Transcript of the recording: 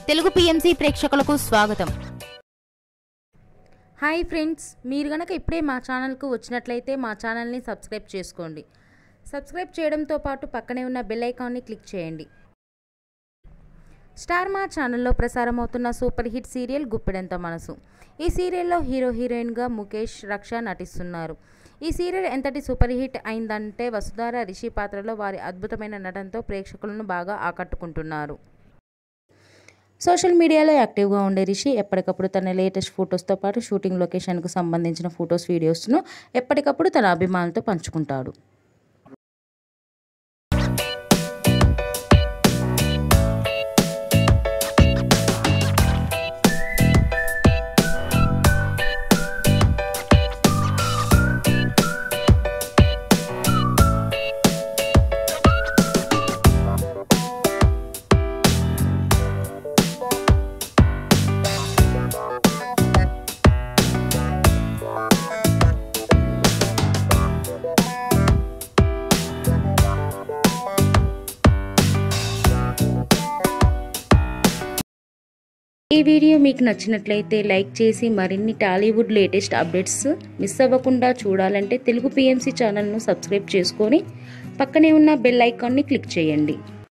Telugu PMC ప్రేక్షకులకు స్వాగతం hi friends మీరు గనక ఇప్పుడే మా ఛానల్కు వచ్చినట్లయితే మా ఛానల్ని సబ్స్క్రైబ్ చేసుకోండి సబ్స్క్రైబ్ చేయడంతో పాటు పక్కనే ఉన్న బెల్ ఐకాన్ని క్లిక్ చేయండి స్టార్ మా ఛానల్లో ప్రసారమవుతున్న super hit serial Guppedantha Manasu ఈ సీరియల్లో హీరో హీరోయిన్గా ముఖేష్ రక్ష నటిస్తున్నారు ఈ సీరియల్ ఎంతటి సూపర్ హిట్ అయిందంటే వసుధార రిషి పాత్రలో వారి అద్భుతమైన నటనతో ప్రేక్షకులను బాగా ఆకట్టుకుంటున్నారు సోషల్ మీడియాలో యాక్టివ్గా ఉండే రిషి ఎప్పటికప్పుడు తన లేటెస్ట్ ఫొటోస్తో పాటు షూటింగ్ లొకేషన్కు సంబంధించిన ఫొటోస్ వీడియోస్ను ఎప్పటికప్పుడు తన అభిమానులతో పంచుకుంటాడు ఈ వీడియో మీకు నచ్చినట్లయితే లైక్ చేసి మరిన్ని టాలీవుడ్ లేటెస్ట్ అప్డేట్స్ మిస్ అవ్వకుండా చూడాలంటే తెలుగు పిఎంసి ఛానల్ను సబ్స్క్రైబ్ చేసుకొని పక్కనే ఉన్న బెల్ ఐకాన్ని క్లిక్ చేయండి